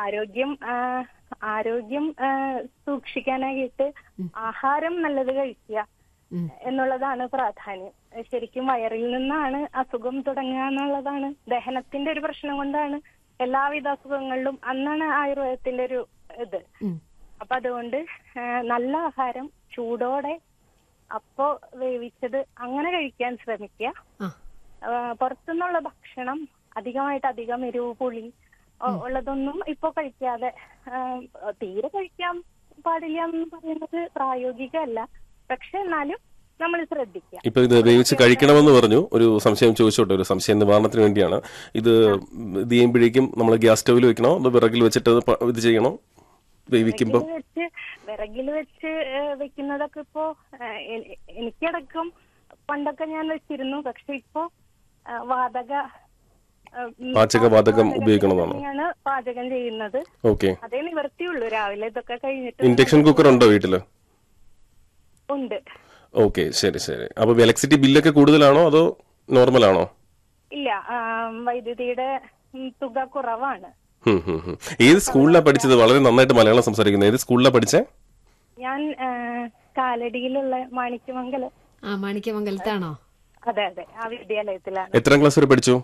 ആരോഗ്യം ആ, ആരോഗ്യം ആ, സൂക്ഷിക്കാനായിട്ട് ആഹാരം നല്ലത് കഴിക്കുക ഉം. എന്നുള്ളതാണ് പ്രാധാന്യം ശരിക്കും വയറിൽ നിന്നാണ് അസുഖം തുടങ്ങുക എന്നുള്ളതാണ് ദഹനത്തിന്റെ ഒരു പ്രശ്നം കൊണ്ടാണ് എല്ലാവിധ അസുഖങ്ങളിലും അന്നാണ് ആയുർവേദത്തിന്റെ ഒരു ഇത് ഉം. അപ്പൊ അതുകൊണ്ട് ആ, നല്ല ആഹാരം ചൂടോടെ അപ്പോ വേവിച്ചത് അങ്ങനെ കഴിക്കാൻ ശ്രമിക്കുക ആ ആ, പുറത്തുനിന്നുള്ള ഭക്ഷണം അധികമായിട്ട് അധികം എരിവ് പുളി ഒ- ഉള്ളതൊന്നും ഇപ്പൊ കഴിക്കാതെ ആ, തീരെ കഴിക്കാൻ പാടില്ല എന്ന് പറയുന്നത് പ്രായോഗികമല്ല പക്ഷെ എന്നാലും നമ്മൾ ശ്രദ്ധിക്കുക ഇപ്പൊ ഇത് വേവിച്ച് കഴിക്കണമെന്ന് പറഞ്ഞു ഒരു സംശയം ചോദിച്ചോട്ടെ ഒരു സംശയ നിവാരണത്തിന് വേണ്ടിയാണ് ഇത് ഇത് ചെയ്യുമ്പോഴേക്കും നമ്മൾ ഗ്യാസ് സ്റ്റവിൽ വെക്കണോ അതോ വിറകിൽ വെച്ചിട്ട് അത് പ- ഇത് ചെയ്യണോ വേവിക്കുമ്പോ വിറകില് വെച്ച് വിറകിൽ വെച്ച് ഏ, വെക്കുന്നതൊക്കെ ഇപ്പോ ഏ, എ- എനിക്കടക്കം പണ്ടൊക്കെ ഞാൻ വെച്ചിരുന്നു പക്ഷെ ഇപ്പോ ആ, വാതക ആ, ഉം, പാചകവാതകം വാതകത്തിൽ ഉപയോഗിക്കണമെന്നാണോ? തന്നെയാണ് പാചകം ചെയ്യുന്നത് ഓക്കെ അതേ നിവർത്തിയുള്ളൂ രാവിലെ ഇതൊക്കെ കഴിഞ്ഞിട്ട് ഇൻഡക്ഷൻ കുക്കർ ഉണ്ടോ വീട്ടില് ഉണ്ട് ഓക്കെ ശരി ശരി അപ്പൊ ഇലക്ട്രിസിറ്റി ബില്ലൊക്കെ കൂടുതലാണോ അതോ നോർമൽ ആണോ ഇല്ല ആ, വൈദ്യുതിയുടെ ഉം, തുക കുറവാണ് ഹും, ഹും, ഹും. ഏത് സ്കൂളിലാണ് പഠിച്ചത് വളരെ നന്നായിട്ട് മലയാളം സംസാരിക്കുന്നത് ഏത് സ്കൂളിലാണ് പഠിച്ചേ ഞാൻ ആ, കാലടിയിലുള്ള മാണിക്യമംഗലം ആ മാണിക്യമംഗലത്താണോ അതെ അതെ ആ വിദ്യാലയത്തിലാണ് എത്രാം ക്ലാസ് വരെ പഠിച്ചു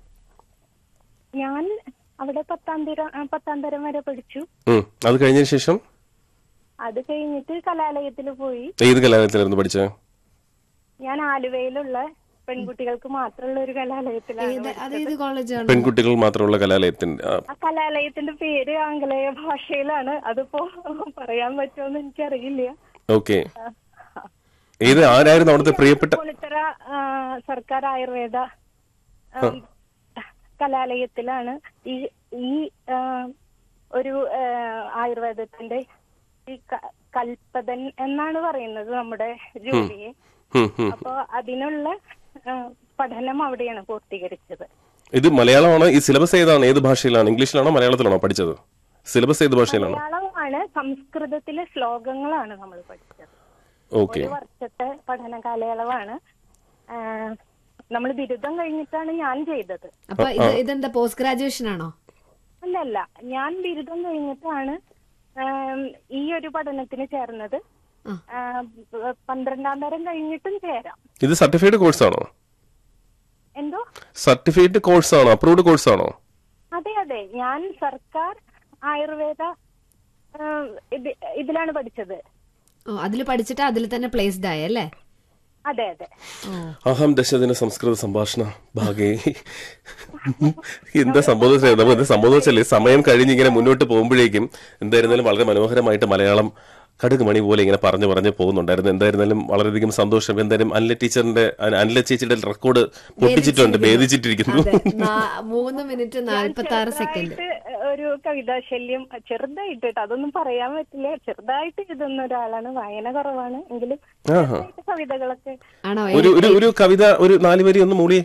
ഞാൻ അവിടെ പത്താം തരം ആ, പത്താം തരം വരെ പഠിച്ചു ഉം. അത് കഴിഞ്ഞതിന് ശേഷം അത് കഴിഞ്ഞിട്ട് കലാലയത്തിൽ പോയി ഏത് കലാലയത്തിലായിരുന്നു പഠിച്ചത് ഞാൻ ആലുവയിലുള്ള പെൺകുട്ടികൾക്ക് മാത്രമുള്ള ഒരു കലാലയത്തിലാണ് ഏത് പഠിച്ചത്. അത് ഏത് കോളേജാണ് പെൺകുട്ടികൾ മാത്രമുള്ള കലാലയത്തിന്റെ ആ, ആ കലാലയത്തിന്റെ പേര് ആംഗലേയ ഭാഷയിലാണ് അതിപ്പോ പറയാൻ പറ്റുമോന്ന് എനിക്കറിയില്ല ഓക്കെ ഏത് ആരായിരുന്നു അവിടുത്തെ പ്രിയപ്പെട്ട കൊളിത്തറ ആ, സർക്കാർ ആയുർവേദ ആ, കലാലയത്തിലാണ് ഈ ഈ ആ, ഒരു ആ, ആയുർവേദത്തിന്റെ ഈ ക- കൽപ്പതൻ എന്നാണ് പറയുന്നത് നമ്മുടെ ജോലിയെ ഹും, ഹും. അപ്പൊ അതിനുള്ള ആ, പഠനം അവിടെയാണ് പൂർത്തീകരിച്ചത് ഇത് മലയാളമാണോ ഈ സിലബസ് ഏതാണ് ഏത് ഭാഷയിലാണ് ഇംഗ്ലീഷിലാണോ മലയാളത്തിലാണോ പഠിച്ചത് സിലബസ് ഏത് ഭാഷയിലാണോ മലയാളമാണ് സംസ്കൃതത്തിലെ ശ്ലോകങ്ങളാണ് നമ്മൾ പഠിച്ചത് ഓക്കെ ഒരു വർഷത്തെ പഠന കാലയളവാണ് നമ്മൾ ബിരുദം കഴിഞ്ഞിട്ടാണ് ഞാൻ ചെയ്തത് അപ്പൊ ഇത് ഇതെന്താ പോസ്റ്റ് ഗ്രാജുവേഷൻ ആണോ അല്ലല്ല ഞാൻ ബിരുദം കഴിഞ്ഞിട്ടാണ് ആം, ഈ ഒരു പഠനത്തിന് ചേർന്നത് ആ. ആം, പന്ത്രണ്ടാം തരം കഴിഞ്ഞിട്ടും ചേരാം ഇത് സർട്ടിഫൈഡ് കോഴ്സ് ആണോ എന്തോ സർട്ടിഫൈഡ് കോഴ്സ് ആണോ അപ്രൂവ്ഡ് കോഴ്സ് ആണോ അതെ അതെ ഞാൻ സർക്കാർ ആയുർവേദ ആം, ഇത് ഇതിലാണ് പഠിച്ചത് ഓ അതിൽ പഠിച്ചിട്ട് അതിൽ തന്നെ പ്ലേസ്ഡ് ആയ അല്ലേ അതെ അതെ ഓ അഹം ദശദിന സംസ്കൃത സംഭാഷണ ഭാഗേ എന്താ സംഭവം നമ്മൾ എന്താ സംഭവം വെച്ചാല് സമയം കഴിഞ്ഞ് ഇങ്ങനെ മുന്നോട്ട് പോകുമ്പോഴേക്കും എന്തായിരുന്നാലും വളരെ മനോഹരമായിട്ട് മലയാളം കടുക് മണി പോലെ ഇങ്ങനെ പറഞ്ഞു പറഞ്ഞു പോകുന്നുണ്ടായിരുന്നു എന്തായിരുന്നാലും വളരെയധികം സന്തോഷം എന്തായാലും അനില ടീച്ചറിന്റെ അനില ചേച്ചിയുടെ റെക്കോർഡ് പൊട്ടിച്ചിട്ടുണ്ട് ഭേദിച്ചിട്ടിരിക്കുന്നു അതെ നാ- മൂന്ന് മിനിറ്റ് നാല്പത്തി ആറ് സെക്കൻഡ് ചെറുതായിട്ട് ഒരു കവിതാശല്യം ചെറുതായിട്ട് കേട്ടോ അതൊന്നും പറയാൻ പറ്റില്ല ചെറുതായിട്ട് എഴുതുന്ന ഒരാളാണ് വായന കുറവാണ് എങ്കിലും ആഹാ. ചെറുതായിട്ട് കവിതകളൊക്കെ ആണോ ഒരു ഒരു ഒരു കവിത ഒരു നാല് വരി ഒന്ന് മൂളിയേ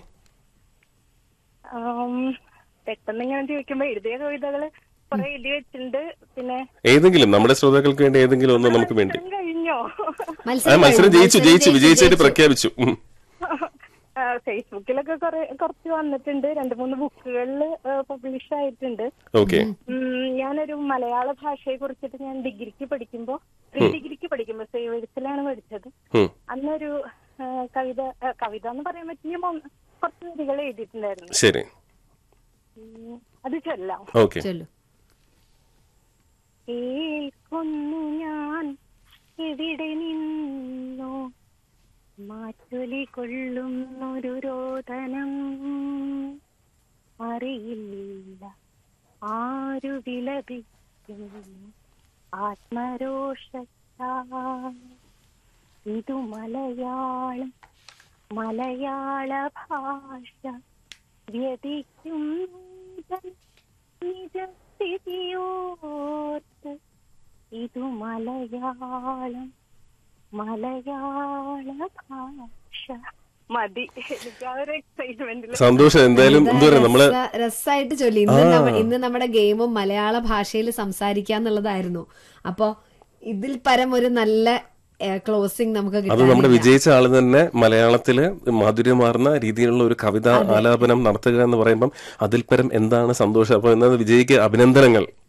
ആം, പെട്ടെന്ന് ഇങ്ങനെ ചോദിക്കുമ്പോ എഴുതിയ കവിതകള് കുറെ എഴുതി വെച്ചിട്ടുണ്ട് പിന്നെ ഏതെങ്കിലും നമ്മുടെ ശ്രോതാക്കൾക്ക് വേണ്ടി ഏതെങ്കിലും ഒന്ന് നമുക്ക് വേണ്ടി ഇത്രയും കഴിഞ്ഞോ ആ മത്സരം ജയിച്ചു ജയിച്ചു വിജയിച്ചായിട്ട് പ്രഖ്യാപിച്ചു ഉം. ആ, ഫേസ്ബുക്കിലൊക്കെ കുറെ കുറച്ച് വന്നിട്ടുണ്ട് രണ്ട് മൂന്ന് ബുക്കുകളിൽ പബ്ലിഷ് ആയിട്ടുണ്ട് ഓക്കെ ഉം, ഞാനൊരു മലയാള ഭാഷയെ കുറിച്ചിട്ട് ഞാൻ ഡിഗ്രിക്ക് പഠിക്കുമ്പോ ഡിഗ്രിക്ക് പഠിക്കുമ്പോ സേവെഴുത്തിലാണ് പഠിച്ചത് ഉം. അന്നൊരു ആ, കവിത ആ, കവിത എന്ന് പറയാൻ പറ്റിയ മൊ- കുറച്ച് വരികൾ എഴുതിയിട്ടുണ്ടായിരുന്നു ശരി ഉം, അത് ചൊല്ലാം ഓക്കെ ചൊല്ലു കേൾക്കുന്നു ഞാൻ എവിടെ നിന്നോ മാറ്റൊലി കൊള്ളുന്നൊരു രോദനം അറിയില്ല ആരു വിലപിക്കുന്നു ആത്മരോഷത്താ ഇതു മലയാളം മലയാള ഭാഷ വ്യതിക്കും നിജസ്ഥിതിയോർത്ത് ഇതു മലയാളം മലയാള ഭാഷ മതി എനിക്ക് ആ ഒരു എക്സൈറ്റ്മെന്റിൽ സന്തോഷം എന്തായാലും എന്താ പറയാ നമ്മള് രസ- രസായിട്ട് ചൊല്ലി ഇന്ന് നമ്മ- ഇന്ന് നമ്മുടെ ഗെയിമും മലയാള ഭാഷയിൽ സംസാരിക്കാന്നുള്ളതായിരുന്നു അപ്പൊ ഇതിൽ പരം ഒരു നല്ല ക്ലോസിംഗ് നമുക്ക് അത് നമ്മുടെ കിട്ടാനില്ല. വിജയിച്ച ആള് തന്നെ മലയാളത്തില് മാധുര്യമാർന്ന രീതിയിലുള്ള ഒരു കവിത ആലാപനം നടത്തുക എന്ന് പറയുമ്പം അതിൽ പരം എന്താണ് സന്തോഷം അപ്പൊ എന്നാൽ വിജയിക്ക് അഭിനന്ദനങ്ങൾ